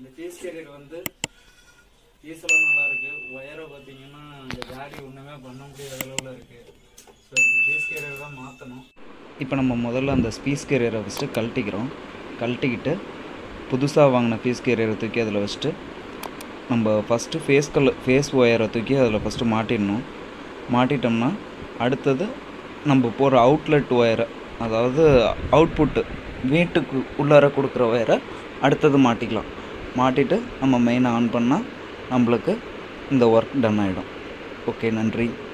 இந்த piece carrier வந்து ஈஸியாக நல்லா இருக்கு ஒயரை பார்த்தீங்கன்னா இந்த காடி ஒன்றுமே பண்ண முடியாத அளவில் இருக்கு ஸோ இந்த பீஸ் கேரியர் தான் மாற்றணும் இப்போ நம்ம முதல்ல அந்த ஸ்பீஸ் கேரியரை ஃபஸ்ட்டு கழட்டிக்கிறோம் கழட்டிக்கிட்டு புதுசாக வாங்கின ஃபீஸ் கேரியரை தூக்கி அதில் வச்சுட்டு நம்ம ஃபஸ்ட்டு ஃபேஸ் கல் ஃபேஸ் ஒயரை தூக்கி அதில் ஃபஸ்ட்டு மாட்டிடணும் மாட்டிட்டோம்னா அடுத்தது நம்ம போகிற அவுட்லெட் ஒயரை அதாவது அவுட்புட்டு வீட்டுக்கு உள்ளார கொடுக்குற ஒயரை அடுத்தது மாட்டிக்கலாம் மாட்டிட்டு நம்ம மெயினை ஆன் பண்ணால் நம்மளுக்கு இந்த ஒர்க் டன் ஆகிடும் ஓகே நன்றி